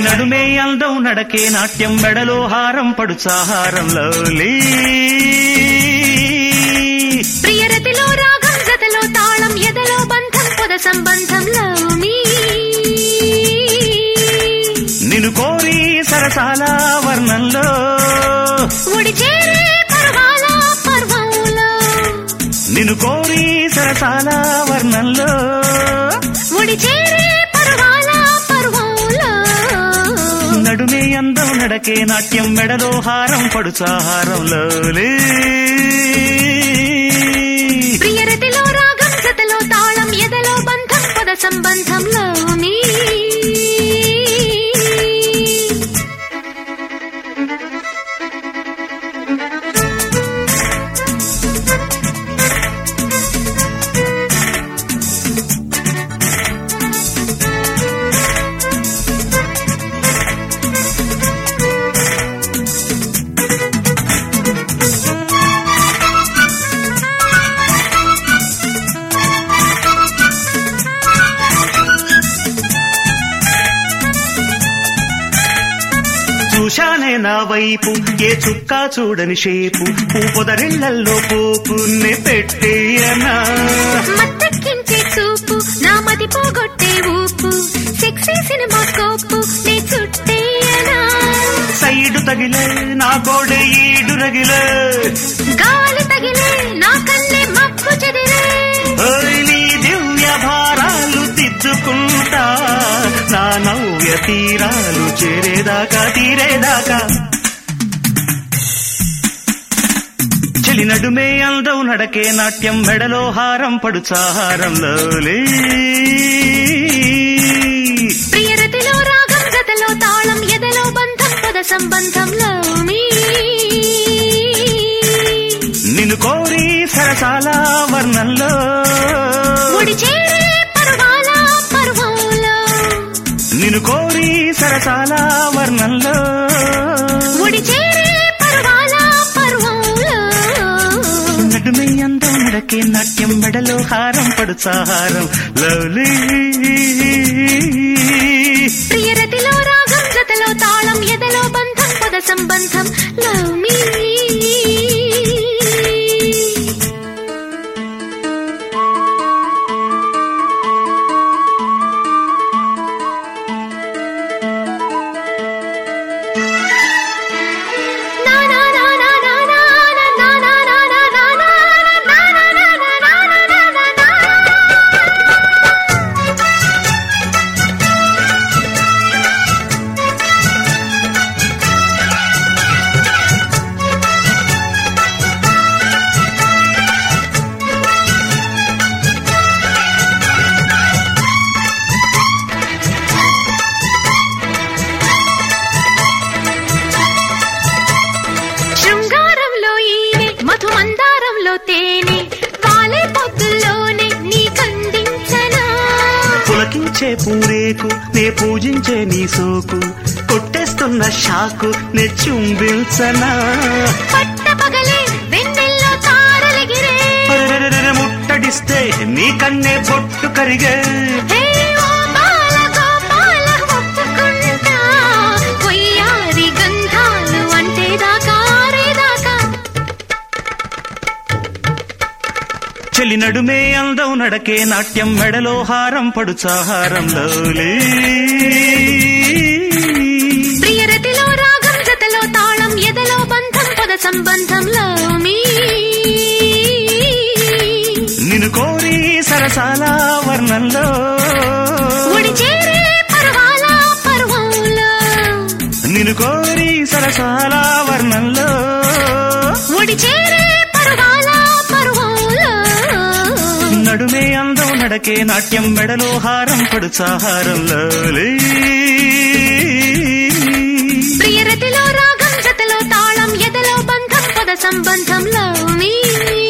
నడుమే అందం నడకే నాట్యం మెడలో హారం పడుచాహారంలో ప్రియరతిలో రాగం జతలో తాళం ఎదలో బంధం పొద సంబంధంలో మీ నిన్ను కోరి సరసాల వర్ణంలో ఒడి చేరే పర్వాల పర్వంలో నిన్ను కోరి సరసాల వర్ణంలో ఒడి చేరే పర్వాల పర్వంలో నడుమే అందం నడకే నాట్యం మెడలో హారం పడుచాహారంలో ప్రియరతిలో రాగం జతలో తాళం ఎదలో బంధం పద సంబంధంలో మీ చూశానే నా వైపు ఏ చుక్క చూడని షేపు పూపొదరిళ్లల్లో పోపుని పెట్టేయనా మత్తెక్కించే చూపు నా మది పోగొట్టే ఊపు సెక్సీ సినిమా కోపు నే చుట్టేయనా సైడు తగిలే నా గోడె ఈడు రగిలే గాలి తగిలే నా కళ్ళే మబ్బు చెదిరే ఓయ్ నీ దివ్య భారాలు దిద్దుకుంటా నా నవ్య తీరాలు చేరేదాకా తీరేదాకా చెలి నడుమే అందం నడకే నాట్యం మెడలో హారం పడుచాహారంలో ప్రియరతిలో రాగం గతలో తాళం ఎదలో బంధం పద సంబంధంలో మీ నిన్ను కోరి సరసాల వర్ణంలో ఒడి చేరే పర్వాల పర్వంలో నిన్ను కోరి సరసాల వర్ణంలో ఒడి చేరే పర్వాల పర్వంలో నడుమే అందం నడకే నాట్యం మెడలో హారం పడుచాహారం లవ్లీ ప్రియరతిలో రాగం జతలో తాళం ఎదలో బంధం పద సంబంధం లవ్ మీ శృంగారంలో ఈనే మధుమందారంలో తేనె వాలే పొద్దుల్లోనే నీ కందించనా పులకించే పూరేకు నే పూజించే నీ సోకు కొట్టేస్తున్న షాకు నే చుంబిల్సనా పట్ట పగలే వెన్నెల్లో తారలెగిరే అరెరెరెరె ముట్టడిస్తే నీ కన్నే బొట్టు కరిగే హే ఓ బాల గోపాల ఒప్పుకుంటా కొయ్యారి గంధాలు అంటే దాకా ఆరేదాకా చెలి నడుమే అందం నడకే నాట్యం మెడలో హారం పడుచాహారంలో ప్రియరతిలో రాగం జతలో తాళం ఎదలో బంధం పద సంబంధంలో మీ నిన్ను కోరి సరసాల వర్ణంలో ఒడి చేరే పర్వాల పర్వంలో నిన్ను కోరి సరసాల వర్ణంలో ఒడి చేరే పర్వాల పర్వంలో నడుమే అందం నడకే నాట్యం మెడలో హారం పడుచాహారంలో ప్రియరతిలో రాగం జతలో తాళం ఎదలో బంధం పద సంబంధంలో మీ